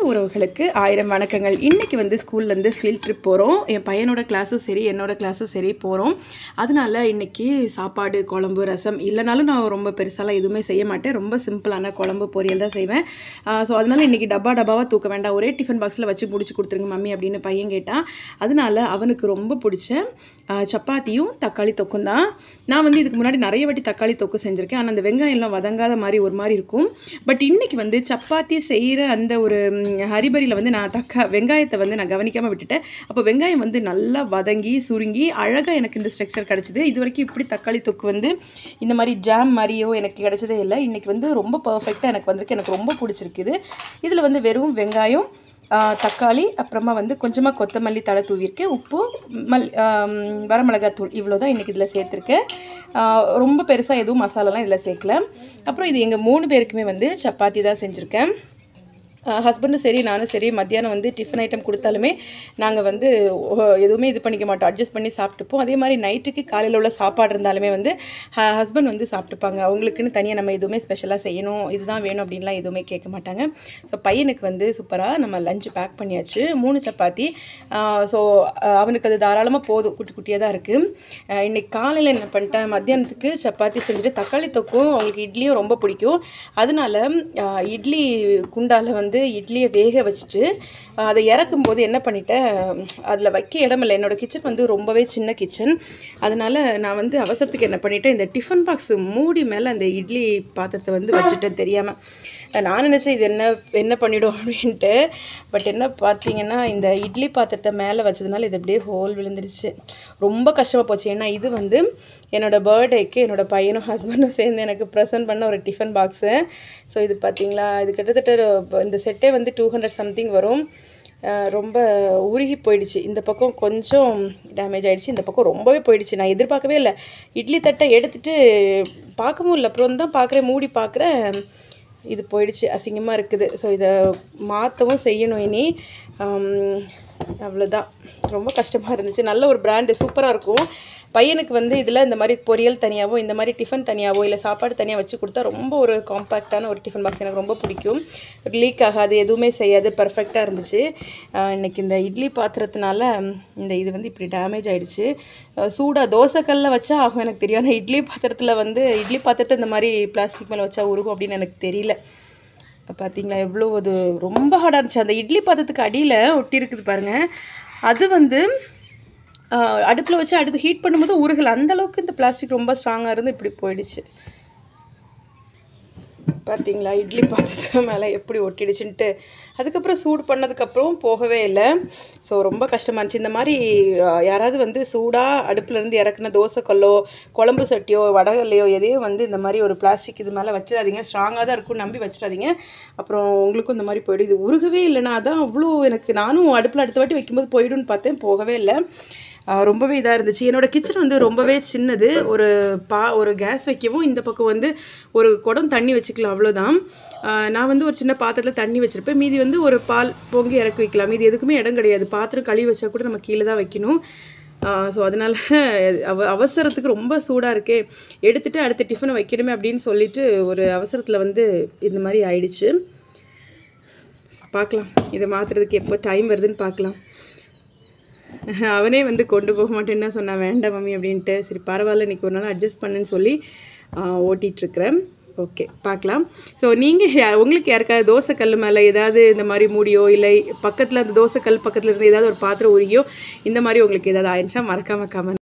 உறவுகளுக்கு ஆயிரம் வணக்கங்கள் இன்றைக்கி வந்து ஸ்கூல்லேருந்து ஃபீல்ட் ட்ரிப் போகிறோம் என் பையனோட கிளாஸும் சரி என்னோட கிளாஸும் சரி போகிறோம் அதனால இன்றைக்கி சாப்பாடு குழம்பு ரசம் இல்லைனாலும் நான் ரொம்ப பெருசாலாம் எதுவுமே செய்ய மாட்டேன் ரொம்ப சிம்பிளான குழம்பு பொரியல் தான் செய்வேன் ஸோ அதனால இன்றைக்கி டப்பா டப்பாவாக தூக்க வேண்டாம் ஒரே டிஃபன் பாக்ஸில் வச்சு முடிச்சு கொடுத்துருங்க மம்மி அப்படின்னு பையன் கேட்டான் அதனால அவனுக்கு ரொம்ப பிடிச்ச ஆ, சப்பாத்தியும் தக்காளி தொக்கும் தான் நான் வந்து இதுக்கு முன்னாடி நிறைய வாட்டி தக்காளி தொக்கு செஞ்சுருக்கேன் ஆனால் அந்த வெங்காயம்லாம் வதங்காத மாதிரி ஒரு மாதிரி இருக்கும் பட் இன்னைக்கு வந்து சப்பாத்தி செய்கிற அந்த ஒரு ம், ஹரிபரியில் வந்து நான் தக்கா வெங்காயத்தை வந்து நான் கவனிக்காமல் விட்டுட்டேன் அப்போ வெங்காயம் வந்து நல்லா வதங்கி சுருங்கி அழகாக எனக்கு இந்த ஸ்ட்ரக்சர் கிடச்சிது இது வரைக்கும் இப்படி தக்காளி தொக்கு வந்து இந்த மாதிரி ஜாம் மாதிரியோ எனக்கு கிடைச்சதே இல்லை இன்றைக்கி வந்து ரொம்ப பர்ஃபெக்டாக எனக்கு வந்திருக்கு எனக்கு ரொம்ப பிடிச்சிருக்குது இதில் வந்து வெறும் வெங்காயம் ஆ, தக்காளி அப்புறமா வந்து கொஞ்சமாக கொத்தமல்லி தழை தூவியிருக்கேன் உப்பு மல் ஆம், வரமிளகாத்தூள் இவ்வளோ தான் இன்றைக்கி இதில் சேர்த்துருக்கேன் ஆ, ரொம்ப பெருசாக எதுவும் மசாலாலாம் இதில் சேர்க்கல அப்புறம் இது எங்கள் மூணு பேருக்குமே வந்து சப்பாத்தி தான் செஞ்சுருக்கேன் ஹஸ்பண்டும் சரி நானும் சரி மத்தியானம் வந்து டிஃபன் ஐட்டம் கொடுத்தாலுமே நாங்கள் வந்து ஓ, எதுவுமே இது பண்ணிக்க மாட்டோம் அட்ஜஸ்ட் பண்ணி சாப்பிட்டுப்போம் அதே மாதிரி நைட்டுக்கு காலையில் உள்ள சாப்பாடு இருந்தாலுமே வந்து ஹஸ்பண்ட் வந்து சாப்பிட்டுப்பாங்க அவங்களுக்குன்னு தனியாக நம்ம எதுவுமே ஸ்பெஷலாக செய்யணும் இதுதான் வேணும் அப்படின்லாம் எதுவுமே கேட்க மாட்டாங்க ஸோ பையனுக்கு வந்து சூப்பராக நம்ம லஞ்சு பேக் பண்ணியாச்சு மூணு சப்பாத்தி ஸோ அவனுக்கு அது தாராளமாக போதும் குட்டி குட்டியாக தான் இருக்குது இன்னைக்கு காலையில் என்ன பண்ணிட்டேன் மத்தியானத்துக்கு சப்பாத்தி செஞ்சுட்டு தக்காளி தொக்கும் அவங்களுக்கு இட்லியும் ரொம்ப பிடிக்கும் அதனால ஆஹ், இட்லி குண்டால வந்து இட்லியை வேக வச்சுட்டு ஆஹ், அதை இறக்கும் போது என்ன பண்ணிட்டேன் அதில் வைக்க இடம் இல்லை என்னோட கிச்சன் வந்து ரொம்பவே சின்ன கிச்சன் அதனால நான் வந்து அவசரத்துக்கு என்ன பண்ணிட்டேன் இந்த டிஃபன் பாக்ஸ் மூடி மேலே அந்த இட்லி பாத்திரத்தை வந்து வச்சுட்டேன் தெரியாமல் நான் நினச்சேன் இது என்ன என்ன பண்ணிடும் அப்படின்ட்டு பட் என்ன பார்த்தீங்கன்னா இந்த இட்லி பாத்திரத்தை மேலே வச்சதுனால இது அப்படியே ஹோல் விழுந்துருச்சு ரொம்ப கஷ்டமாக போச்சு ஏன்னா இது வந்து என்னோட பர்த்டேக்கு என்னோட பையனும் ஹஸ்பண்டும் சேர்ந்து எனக்கு ப்ரெசென்ட் பண்ண ஒரு டிஃபன் பாக்ஸு ஸோ இது பார்த்தீங்களா இது கிட்டத்தட்ட இந்த செட்டே வந்து டூ ஹண்ட்ரட் சம்திங் வரும் அஹ் ரொம்ப உருகி போயிடுச்சு இந்த பக்கம் கொஞ்சம் டேமேஜ் ஆயிடுச்சு இந்த பக்கம் ரொம்பவே போயிடுச்சு நான் எதிர்பார்க்கவே இல்லை இட்லி தட்டை எடுத்துட்டு பார்க்கவும் இல்லை அப்புறம் தான் பார்க்குறேன் மூடி பார்க்குறேன் இது போயிடுச்சு அசிங்கமாக இருக்குது ஸோ இதை மாற்றவும் செய்யணும் இனி ஆம், அவ்வளோதான் ரொம்ப கஷ்டமாக இருந்துச்சு நல்ல ஒரு பிராண்டு சூப்பராக இருக்கும் பையனுக்கு வந்து இதில் இந்த மாதிரி பொரியல் தனியாகவோ இந்த மாதிரி டிஃபன் தனியாகவோ இல்லை சாப்பாடு தனியாக வச்சு கொடுத்தா ரொம்ப ஒரு காம்பேக்டான ஒரு டிஃபன் பாக்ஸ் எனக்கு ரொம்ப பிடிக்கும் லீக் ஆகாது எதுவுமே செய்யாது பர்ஃபெக்டாக இருந்துச்சு ஆஹ் இன்னைக்கு இந்த இட்லி பாத்திரத்தினால ம், இந்த இது வந்து இப்படி டேமேஜ் ஆயிடுச்சு ஆஹ் சூடாக தோசைக்கல்ல வச்சா ஆகும் எனக்கு தெரியும் ஆனால் இட்லி பாத்திரத்தில் வந்து இட்லி பாத்திரத்தை இந்த மாதிரி பிளாஸ்டிக் மேலே வச்சா உருகும் அப்படின்னு எனக்கு தெரியல பார்த்தீங்களா எவ்வளோ அது ரொம்ப ஹார்டாக இருந்துச்சு அந்த இட்லி பாத்திரத்துக்கு அடியில் ஒட்டி இருக்குது பாருங்கள் அது வந்து அடுப்பில் வச்சு அடுத்து ஹீட் பண்ணும்போது உருகலை அந்த அளவுக்கு இந்த பிளாஸ்டிக் ரொம்ப ஸ்ட்ராங்காக இருந்து இப்படி போயிடுச்சு பார்த்தீங்களா இட்லி பாத்திரத்துக்கு மேலே எப்படி ஒட்டிடுச்சுன்ட்டு அதுக்கப்புறம் சூடு பண்ணதுக்கப்புறம் போகவே இல்லை ஸோ ரொம்ப கஷ்டமாக இருந்துச்சு இந்த மாதிரி அஹ், யாராவது வந்து சூடாக அடுப்புலேருந்து இறக்குன தோசைக்கல்லோ குழம்பு சட்டியோ வடகல்லையோ எதையும் வந்து இந்த மாதிரி ஒரு பிளாஸ்டிக் இது மேலே வச்சிடாதீங்க ஸ்ட்ராங்காக தான் இருக்கும் நம்பி வச்சிடாதீங்க அப்புறம் உங்களுக்கும் இந்த மாதிரி போயிடும் இது உருகவே இல்லைனா அதான் அவ்வளோ எனக்கு நானும் அடுப்பில் அடுத்த வாட்டி வைக்கும்போது போயிடும்னு பார்த்தேன் போகவே இல்லை ஆஹ் ரொம்பவே இதாக இருந்துச்சு என்னோட கிச்சன் வந்து ரொம்பவே சின்னது ஒரு பா ஒரு கேஸ் வைக்கவும் இந்த பக்கம் வந்து ஒரு குடம் தண்ணி வச்சுக்கலாம் அவ்வளோதான் ஆஹ் நான் வந்து ஒரு சின்ன பாத்திரத்தில் தண்ணி வச்சுருப்பேன் மீதி வந்து ஒரு பால் பொங்கி இறக்கி வைக்கலாம் மீதி எதுக்குமே இடம் கிடையாது பாத்திரம் கழுவி வச்சா கூட நம்ம கீழே தான் வைக்கணும் ஸோ அதனால் அவ அவசரத்துக்கு ரொம்ப சூடாக இருக்கே எடுத்துகிட்டு அடுத்த டிஃபனை வைக்கணுமே அப்படின்னு சொல்லிட்டு ஒரு அவசரத்தில் வந்து இந்த மாதிரி ஆயிடுச்சு பார்க்கலாம் இதை மாற்றுறதுக்கு எப்போ டைம் வருதுன்னு பார்க்கலாம் அவனே வந்து கொண்டு போக மாட்டேன்னு தான் சொன்னான் வேண்டாம் மம்மி அப்படின்ட்டு சரி பரவாயில்ல இன்னைக்கு ஒரு நாள் அட்ஜஸ்ட் பண்ணுன்னு சொல்லி ஓட்டிகிட்ருக்கிறேன் ஓகே பார்க்கலாம் ஸோ நீங்கள் உங்களுக்கு யாருக்காவது தோசைக்கல் மேலே ஏதாவது இந்த மாதிரி மூடியோ இல்லை பக்கத்தில் அந்த தோசைக்கல் பக்கத்தில் இருந்து ஏதாவது ஒரு பாத்திரம் உருகியோ இந்த மாதிரி உங்களுக்கு ஏதாவது ஆயிடுச்சா மறக்காம கமெண்ட்